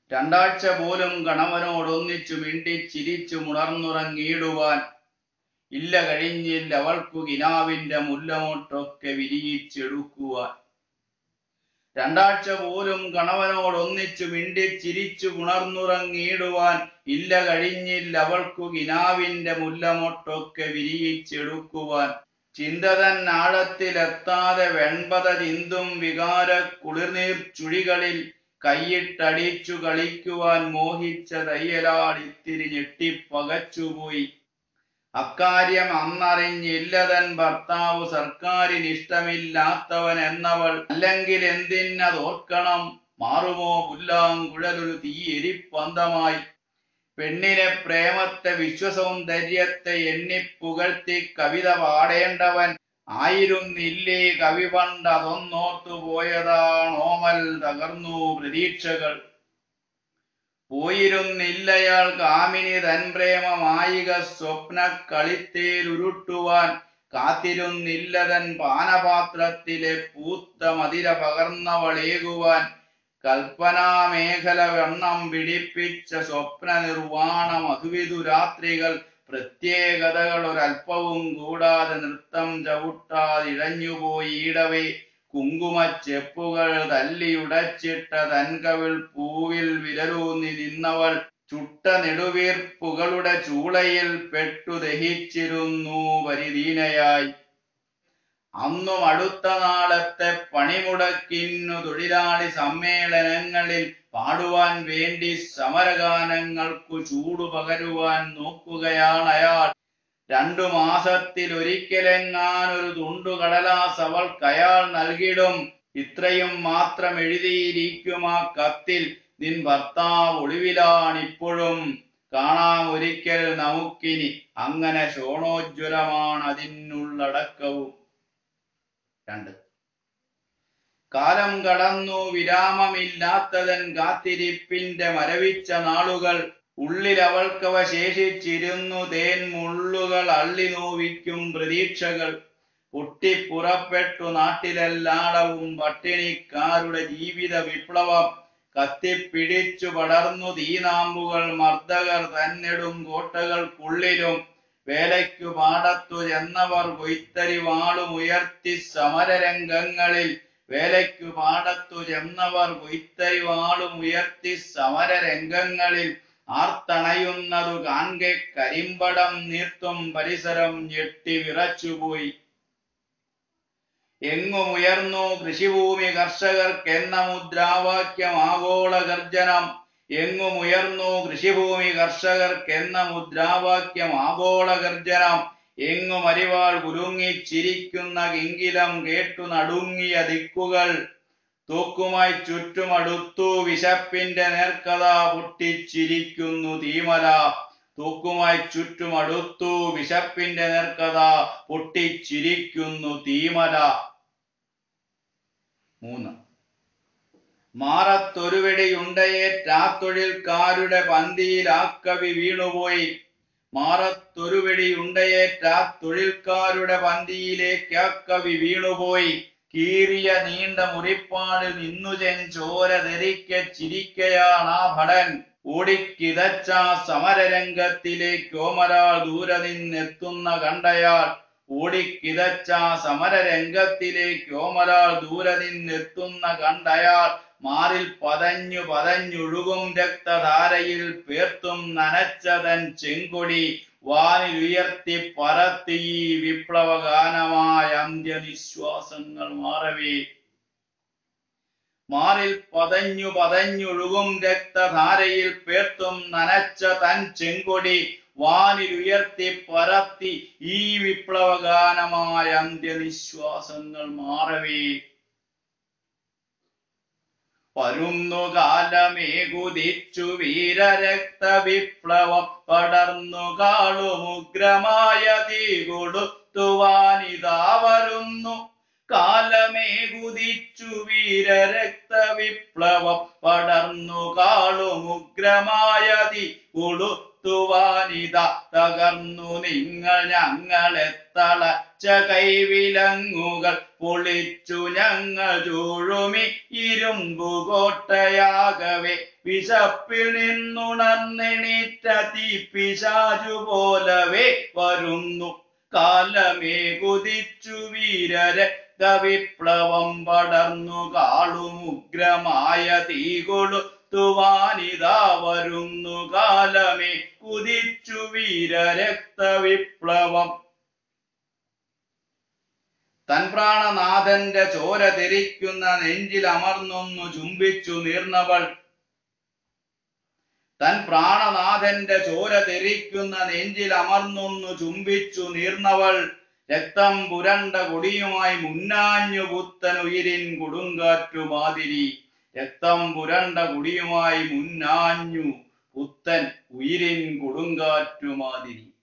രണ്ടാഴ്ച പോലും കണവനോടൊന്നിച്ചു മിണ്ടി ചിരിച്ചു മുണർന്നുറങ്ങിയിടുവാൻ ഇല്ല കഴിഞ്ഞില്ല അവൾക്കു കിനാവിന്റെ മുല്ലമൊട്ടൊക്കെ വിരിയിച്ചെടുക്കുവാൻ രണ്ടാഴ്ച പോലും കണവനോടൊന്നിച്ചു മിണ്ടി ചിരിച്ചു ഉണർന്നുറങ്ങിയിടുവാൻ ഇല്ല കഴിഞ്ഞില്ല അവൾക്കു കിനാവിന്റെ മുല്ലമൊട്ടൊക്കെ വിരിയിച്ചെടുക്കുവാൻ ചിന്തതൻ ആഴത്തിലെത്താതെ വെൺപത ചിന്തും വികാര കുളിർനീർ ചുഴികളിൽ കൈയിട്ടടിച്ചു കളിക്കുവാൻ മോഹിച്ച തയ്യലാടിത്തിരി ഞെട്ടിപ്പകച്ചുപോയി അക്കാര്യം അന്നറിഞ്ഞില്ലതൻ ഭർത്താവ് സർക്കാരിന് ഇഷ്ടമില്ലാത്തവൻ എന്നവൾ അല്ലെങ്കിൽ എന്തിനതോർക്കണം മാറുമോ പുല്ലാങ്കുഴലൊരു തീയെരിപ്പന്തമായി പെണ്ണിനെ പ്രേമത്തെ വിശ്വസൗന്ദര്യത്തെ എണ്ണിപ്പുകഴ്ത്തി കവിത പാടേണ്ടവൻ ആയിരുന്നില്ലേ കവി പണ്ട് അതൊന്നോർത്തു പോയതാണോമൽ തകർന്നു പ്രതീക്ഷകൾ പോയിരുന്നില്ലയാൾ കാമിനി തൻ പ്രേമമായിക സ്വപ്ന കളിത്തേലുരുട്ടുവാൻ കാത്തിരുന്നില്ലതൻ പാനപാത്രത്തിലെ പൂത്ത മതിര പകർന്നവളേകുവാൻ കൽപ്പനാമേഖല വെണ്ണം പിടിപ്പിച്ച സ്വപ്ന നിർവാണ മധുവിധു രാത്രികൾ പ്രത്യേകതകൾ ഒരൽപ്പവും കൂടാതെ നൃത്തം ചവിട്ടാതിഴഞ്ഞുപോയി ഈടവേ കുങ്കുമച്ചെപ്പുകൾ തല്ലിയുടച്ചിട്ട തൻകവിൾ പൂവിൽ വിരലൂന്നി നിന്നവൾ ചുട്ട നെടുവീർപ്പുകളുടെ ചൂളയിൽ പെട്ടു ദഹിച്ചിരുന്നു പരിദീനയായി അന്നും അടുത്ത നാളത്തെ പണിമുടക്കിന്നു തൊഴിലാളി സമ്മേളനങ്ങളിൽ പാടുവാൻ വേണ്ടി സമരഗാനങ്ങൾക്കു ചൂടു പകരുവാൻ നോക്കുകയാണ് അയാൾ രണ്ടു മാസത്തിൽ ഒരിക്കലെങ്ങാനൊരു തുണ്ടു കടലാസ് അവൾക്കയാൾ നൽകിടും ഇത്രയും മാത്രം എഴുതിയിരിക്കും ആ കത്തിൽ നിൻ ഭർത്താവ് ഒളിവിലാണിപ്പോഴും കാണാം ഒരിക്കൽ നമുക്കിനി അങ്ങനെ ശോണോജ്വലമാണ് അതിനുള്ളടക്കവും രണ്ട് കാലം കടന്നു വിരാമമില്ലാത്തതൻ കാത്തിരിപ്പിന്റെ മരവിച്ച നാളുകൾ ഉള്ളിൽ അവൾക്കവ ശേഷിച്ചിരുന്നു തേൻ മുള്ളുകൾ അള്ളി നോവിക്കും പ്രതീക്ഷകൾ പൊട്ടിപ്പുറപ്പെട്ടു നാട്ടിലെല്ലാടവും പട്ടിണിക്കാരുടെ ജീവിത വിപ്ലവം കത്തിപ്പിടിച്ചു പടർന്നു തീനാമ്പുകൾ മർദ്ദകർ തന്നെടും കോട്ടകൾക്കുള്ളിലും വേലയ്ക്കു പാടത്തു ചെന്നവർ കൊയ്ത്തരി വാളും ഉയർത്തി സമരരംഗങ്ങളിൽ വേലയ്ക്കു പാടത്തു ചെന്നവർ കൊയ്ത്തരി വാളും ഉയർത്തി സമരരംഗങ്ങളിൽ ആർത്തണയുന്നതു കാൺകെ കരിമ്പടം നീർത്തും പരിസരം ഞെട്ടി വിറച്ചുപോയി എങ്ങും ഉയർന്നു കൃഷിഭൂമി കർഷകർക്കെന്ന മുദ്രാവാക്യം ആഗോള ഗർജനം എങ്ങും ഉയർന്നു കൃഷിഭൂമി കർഷകർക്കെന്ന മുദ്രാവാക്യം ആഗോള ഗർജനം എങ്ങും അരിവാൾ കുലുങ്ങിച്ചിരിക്കുന്ന കിങ്കിലം കേട്ടു നടുങ്ങിയ ദിക്കുകൾ തൂക്കുമായി ചുറ്റുമടുത്തു വിശപ്പിന്റെ നേർക്കഥ പൊട്ടിച്ചിരിക്കുന്നു തീമല തൂക്കുമായി ചുറ്റുമടുത്തു വിശപ്പിന്റെ നേർക്കഥ പൊട്ടിച്ചിരിക്കുന്നു തീമല മൂന്ന് മാറത്തൊരുവെടിയുണ്ടയേറ്റാ തൊഴിൽക്കാരുടെ പന്തിയിൽ ആ കവി വീണുപോയി മാറത്തൊരുവെടിയുണ്ടയേറ്റാ തൊഴിൽക്കാരുടെ പന്തിയിലേക്ക് ആ കവി വീണുപോയി കീറിയ നീണ്ട മുറിപ്പാടിൽ നിന്നു ചെൻ ചോര തെറിക്ക ചിരിക്കയാണ് ആ ഭടൻ ഓടിക്കിതച്ച സമരരംഗത്തിലേക്ക് ഓമരാൾ ദൂരെ നിന്നെത്തുന്ന കണ്ടയാൾ ഓടിക്കിതച്ച സമരരംഗത്തിലേക്ക് ഓമരാൾ ദൂരെ നിന്നെത്തുന്ന കണ്ടയാൾ മാറിൽ പതഞ്ഞു പതഞ്ഞൊഴുകും രക്തധാരയിൽ പേർത്തും നനച്ചതൻ ചെങ്കൊടി വാനിലുയർത്തി പറത്തി ഈ വിപ്ലവഗാനമായ അന്ത്യനിശ്വാസങ്ങൾ മാറവേ മാറിൽ പതഞ്ഞു പതഞ്ഞൊഴുകും രക്തധാരയിൽ പേർത്തും നനച്ച തൻ ചെങ്കൊടി വാനിലുയർത്തി പറത്തി ഈ വിപ്ലവഗാനമായ അന്ത്യനിശ്വാസങ്ങൾ മാറവേ വരുന്നു കാലമേകുതിച്ചു വീരരക്ത വിപ്ലവം പടർന്നു കാളുമുഗ്രമായ തീ കൊടുത്തുവാനിതാ വരുന്നു കാലമേകുതിച്ചു വീരരക്ത വിപ്ലവം പടർന്നു കാളുമുഗ്രമായ തീ കൊടുത്തുവാനിതാ തുവാനിത തകർന്നു നിങ്ങൾ ഞങ്ങളെ തളച്ച കൈവിലങ്ങുകൾ പൊളിച്ചു ഞങ്ങൾ ചൂഴുമി ഇരുമ്പു കോട്ടയാകവേ വിശപ്പിൽ നിന്നുണർന്നെണീറ്റ തീപ്പിശാചു പോലവേ വരുന്നു കാലമേ കുതിച്ചു വീരരെ വിപ്ലവം പടർന്നു കാളുമുഗ്രമായ തീകൊളുത്തുവാനിതാ വരുന്നു കാലമേ കുതിച്ചു വീരരക്ത വിപ്ലവം തൻ പ്രാണനാഥന്റെ ചോര തെരിക്കുന്ന നെഞ്ചിൽ അമർന്നൊന്നു ചുംബിച്ചു നീർന്നവൾ തൻ പ്രാണനാഥന്റെ ചോര തെരിക്കുന്ന നെഞ്ചിൽ അമർന്നൊന്നു ചുംബിച്ചു നീർന്നവൾ രക്തം പുരണ്ട കൊടിയുമായി മുന്നാഞ്ഞു പുത്തൻ ഉയിരിൻ കൊടുങ്കാറ്റു മാതിരി രക്തം പുരണ്ട കൊടിയുമായി മുന്നാഞ്ഞു പുത്തൻ ഉയിരിൻ കൊടുങ്കാറ്റു മാതിരി